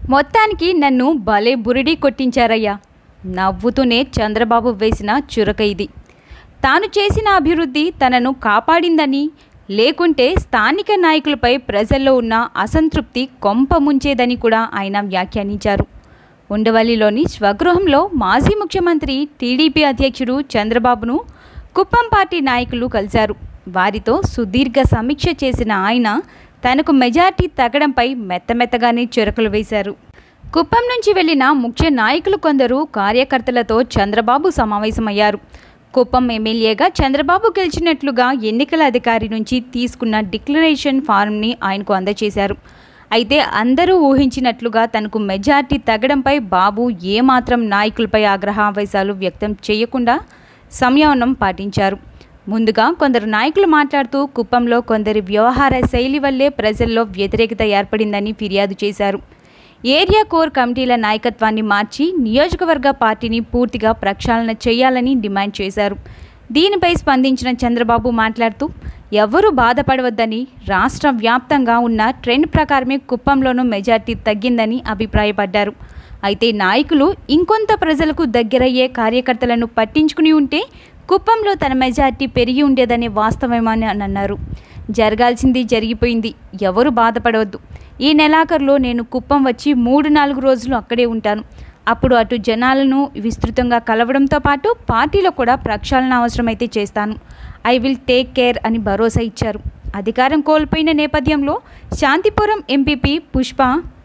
మొత్తానికి నన్ను భలే బురిడి కొట్టించారయ్యా నవ్వుతూనే చంద్రబాబు వేసిన చురక ఇది తాను చేసిన అభివృద్ధి తనను కాపాడిందని లేకుంటే స్థానిక నాయకులపై ప్రజల్లో ఉన్న అసంతృప్తి కొంప ముంచేదని కూడా ఆయన వ్యాఖ్యానించారు ఉండవల్లిలోని స్వగృహంలో మాజీ ముఖ్యమంత్రి టీడీపీ అధ్యక్షుడు చంద్రబాబును కుప్పం పార్టీ నాయకులు కలిశారు వారితో సుదీర్ఘ సమీక్ష చేసిన ఆయన తనకు మెజార్టీ తగ్గడంపై మెత్తమెత్తగానే చురకలు వేశారు కుప్పం నుంచి వెళ్లిన ముఖ్య నాయకులు కొందరు కార్యకర్తలతో చంద్రబాబు సమావేశమయ్యారు కుప్పం ఎమ్మెల్యేగా చంద్రబాబు గెలిచినట్లుగా ఎన్నికల అధికారి నుంచి తీసుకున్న డిక్లరేషన్ ఫారంని ఆయనకు అందజేశారు అయితే అందరూ ఊహించినట్లుగా తనకు మెజార్టీ తగ్గడంపై బాబు ఏమాత్రం నాయకులపై ఆగ్రహావేశాలు వ్యక్తం చేయకుండా సంయమనం పాటించారు ముందుగా కొందరు నాయకులు మాట్లాడుతూ కుప్పంలో కొందరి వ్యవహార శైలి వల్లే ప్రజల్లో వ్యతిరేకత ఏర్పడిందని ఫిర్యాదు చేశారు ఏరియా కోర్ కమిటీల నాయకత్వాన్ని మార్చి నియోజకవర్గ పార్టీని పూర్తిగా ప్రక్షాళన చేయాలని డిమాండ్ చేశారు దీనిపై స్పందించిన చంద్రబాబు మాట్లాడుతూ ఎవరూ బాధపడవద్దని రాష్ట్ర వ్యాప్తంగా ఉన్న ట్రెండ్ ప్రకారమే కుప్పంలోనూ మెజార్టీ తగ్గిందని అభిప్రాయపడ్డారు అయితే నాయకులు ఇంకొంత ప్రజలకు దగ్గరయ్యే కార్యకర్తలను పట్టించుకుని ఉంటే కుప్పంలో తన మెజార్టీ పెరిగి ఉండేదని వాస్తవమని అని అన్నారు జరగాల్సింది జరిగిపోయింది ఎవరు బాధపడవద్దు ఈ నెలాఖరులో నేను కుప్పం వచ్చి మూడు నాలుగు రోజులు అక్కడే ఉంటాను అప్పుడు అటు జనాలను విస్తృతంగా కలవడంతో పాటు పార్టీలో కూడా ప్రక్షాళన అవసరమైతే చేస్తాను ఐ విల్ టేక్ కేర్ అని భరోసా ఇచ్చారు అధికారం కోల్పోయిన నేపథ్యంలో శాంతిపురం ఎంపీపీ పుష్ప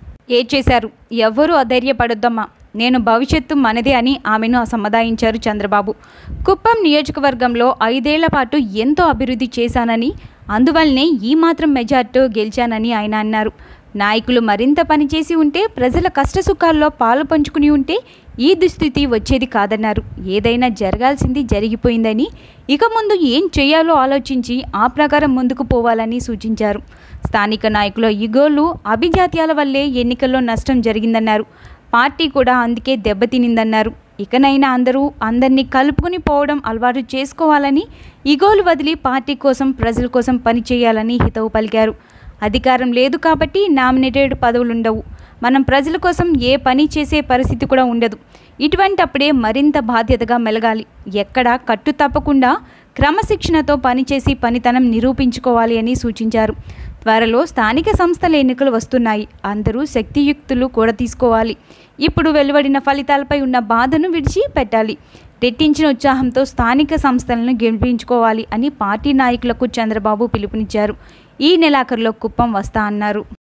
ఏ చేశారు ఎవ్వరూ అధైర్యపడొద్దమ్మా నేను భవిష్యత్తు మనదే అని ఆమెను సమాధానించారు చంద్రబాబు కుప్పం నియోజకవర్గంలో ఐదేళ్ల పాటు ఎంతో అభివృద్ధి చేశానని అందువల్లనే ఈ మాత్రం మెజార్టీ గెలిచానని ఆయన అన్నారు నాయకులు మరింత పనిచేసి ఉంటే ప్రజల కష్టసుఖాల్లో పాలు పంచుకుని ఉంటే ఈ దుస్థితి వచ్చేది కాదన్నారు ఏదైనా జరగాల్సింది జరిగిపోయిందని ఇక ముందు ఏం చేయాలో ఆలోచించి ఆ ప్రకారం ముందుకు పోవాలని సూచించారు స్థానిక నాయకుల ఇగోలు అభిజాత్యాల వల్లే ఎన్నికల్లో నష్టం జరిగిందన్నారు పార్టీ కూడా అందుకే దెబ్బతినిందన్నారు ఇకనైనా అందరూ అందరినీ కలుపుకుని పోవడం అలవాటు చేసుకోవాలని ఇగోలు వదిలి పార్టీ కోసం ప్రజల కోసం పనిచేయాలని హితవు పలికారు అధికారం లేదు కాబట్టి నామినేటెడ్ పదవులు ఉండవు మనం ప్రజల కోసం ఏ పని చేసే పరిస్థితి కూడా ఉండదు ఇటువంటప్పుడే మరింత బాధ్యతగా మెలగాలి ఎక్కడా కట్టు తప్పకుండా క్రమశిక్షణతో పనిచేసి పనితనం నిరూపించుకోవాలి అని సూచించారు త్వరలో స్థానిక సంస్థల ఎన్నికలు వస్తున్నాయి అందరూ శక్తియుక్తులు కూడా తీసుకోవాలి ఇప్పుడు వెలువడిన ఫలితాలపై ఉన్న బాధను విడిచి పెట్టాలి రెట్టించిన ఉత్సాహంతో స్థానిక సంస్థలను గెలిపించుకోవాలి అని పార్టీ నాయకులకు చంద్రబాబు పిలుపునిచ్చారు ఈ నెలాఖరులో కుప్పం వస్తా అన్నారు